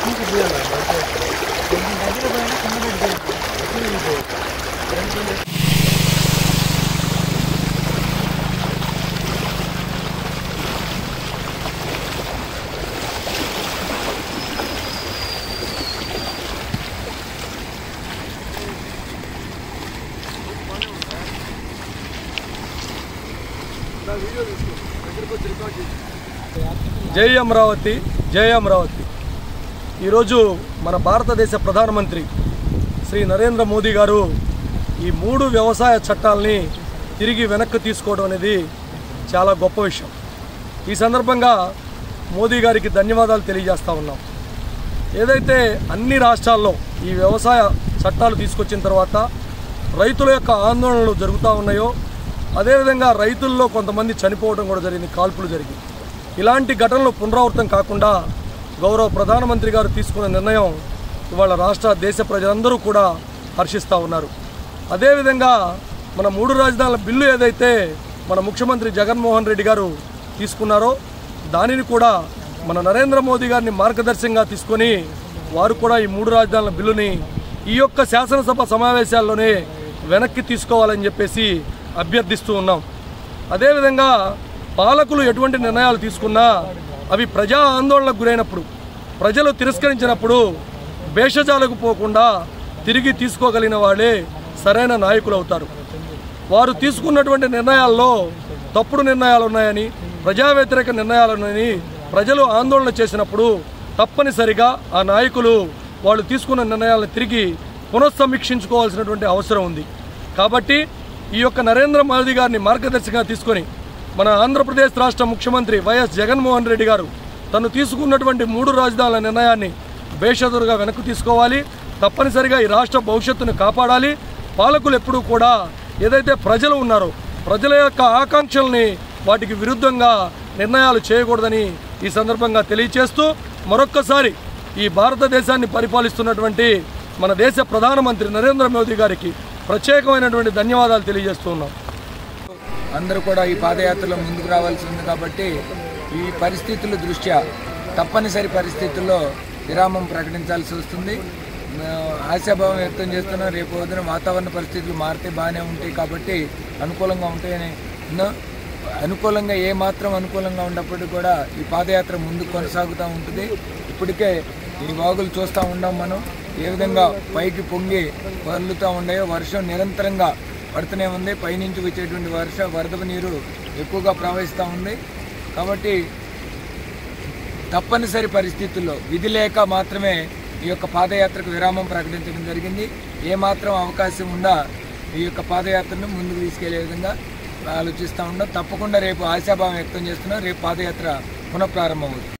మీకు తీయాలి కొంచెం దగ్గర పోయినా కింద పెట్టుకోవాలి జై అమరావతి జై అమరావతి ఈరోజు మన భారతదేశ ప్రధానమంత్రి శ్రీ నరేంద్ర మోదీ గారు ఈ మూడు వ్యవసాయ చట్టాలని తిరిగి వెనక్కి తీసుకోవడం అనేది చాలా గొప్ప విషయం ఈ సందర్భంగా మోదీ గారికి ధన్యవాదాలు తెలియజేస్తా ఉన్నాం ఏదైతే అన్ని రాష్ట్రాల్లో ఈ వ్యవసాయ చట్టాలు తీసుకొచ్చిన తర్వాత రైతుల యొక్క ఆందోళనలు జరుగుతూ ఉన్నాయో అదేవిధంగా రైతుల్లో కొంతమంది చనిపోవడం కూడా జరిగింది కాల్పులు జరిగి ఇలాంటి ఘటనలు పునరావృతం కాకుండా గౌరవ ప్రధానమంత్రి గారు తీసుకున్న నిర్ణయం ఇవాళ రాష్ట్ర దేశ ప్రజలందరూ కూడా హర్షిస్తూ ఉన్నారు అదేవిధంగా మన మూడు రాజధానుల బిల్లు ఏదైతే మన ముఖ్యమంత్రి జగన్మోహన్ రెడ్డి గారు తీసుకున్నారో దానిని కూడా మన నరేంద్ర మోదీ గారిని మార్గదర్శకంగా తీసుకొని వారు కూడా ఈ మూడు రాజధానుల బిల్లుని ఈ యొక్క శాసనసభ సమావేశాల్లోనే వెనక్కి తీసుకోవాలని చెప్పేసి అభ్యర్థిస్తూ ఉన్నాం అదేవిధంగా పాలకులు ఎటువంటి నిర్ణయాలు తీసుకున్నా అవి ప్రజా ఆందోళనకు గురైనప్పుడు ప్రజలు తిరస్కరించినప్పుడు భేషజాలకు పోకుండా తిరిగి తీసుకోగలిగిన వాళ్ళే సరైన నాయకులు అవుతారు వారు తీసుకున్నటువంటి నిర్ణయాల్లో తప్పుడు నిర్ణయాలు ఉన్నాయని ప్రజా వ్యతిరేక నిర్ణయాలు ఉన్నాయని ప్రజలు ఆందోళన చేసినప్పుడు తప్పనిసరిగా ఆ నాయకులు వాళ్ళు తీసుకున్న నిర్ణయాలను తిరిగి పునఃసమీక్షించుకోవాల్సినటువంటి అవసరం ఉంది కాబట్టి ఈ యొక్క నరేంద్ర మోదీ గారిని మార్గదర్శకంగా తీసుకొని మన ఆంధ్రప్రదేశ్ రాష్ట్ర ముఖ్యమంత్రి వైఎస్ జగన్మోహన్ రెడ్డి గారు తను తీసుకున్నటువంటి మూడు రాజధానుల నిర్ణయాన్ని బేషదురుగా వెనక్కి తీసుకోవాలి తప్పనిసరిగా ఈ రాష్ట్ర భవిష్యత్తును కాపాడాలి పాలకులు ఎప్పుడూ కూడా ఏదైతే ప్రజలు ఉన్నారో ప్రజల యొక్క ఆకాంక్షల్ని వాటికి విరుద్ధంగా నిర్ణయాలు చేయకూడదని ఈ సందర్భంగా తెలియచేస్తూ మరొక్కసారి ఈ భారతదేశాన్ని పరిపాలిస్తున్నటువంటి మన దేశ ప్రధానమంత్రి నరేంద్ర మోదీ గారికి ప్రత్యేకమైనటువంటి ధన్యవాదాలు తెలియజేస్తూ ఉన్నాం అందరూ కూడా ఈ పాదయాత్రలో ముందుకు రావాల్సి ఉంది కాబట్టి ఈ పరిస్థితుల దృష్ట్యా తప్పనిసరి పరిస్థితుల్లో విరామం ప్రకటించాల్సి వస్తుంది మేము ఆశాభావం వ్యక్తం చేస్తున్నాం రేపు వదిన వాతావరణ పరిస్థితులు మారితే బాగానే ఉంటాయి కాబట్టి అనుకూలంగా ఉంటాయని ఉన్నాం. అనుకూలంగా ఏ మాత్రం అనుకూలంగా ఉన్నప్పటికీ కూడా ఈ పాదయాత్ర ముందుకు కొనసాగుతూ ఉంటుంది ఇప్పటికే ఈ వాగులు చూస్తూ ఉన్నాం మనం ఏ విధంగా పైకి పొంగి వదులుతూ ఉన్నాయో వర్షం నిరంతరంగా పడుతూనే ఉంది పైనుంచి వచ్చేటువంటి వర్ష వరద నీరు ఎక్కువగా ప్రవహిస్తూ ఉంది కాబట్టి తప్పనిసరి పరిస్థితుల్లో విధి లేక మాత్రమే ఈ యొక్క పాదయాత్రకు విరామం ప్రకటించడం జరిగింది ఏ మాత్రం అవకాశం ఉందా ఈ యొక్క పాదయాత్రను ముందుకు తీసుకెళ్లే విధంగా ఆలోచిస్తూ ఉన్నాం తప్పకుండా రేపు ఆశాభావం వ్యక్తం చేస్తున్నాం రేపు పాదయాత్ర పునఃప్రారంభమవుతుంది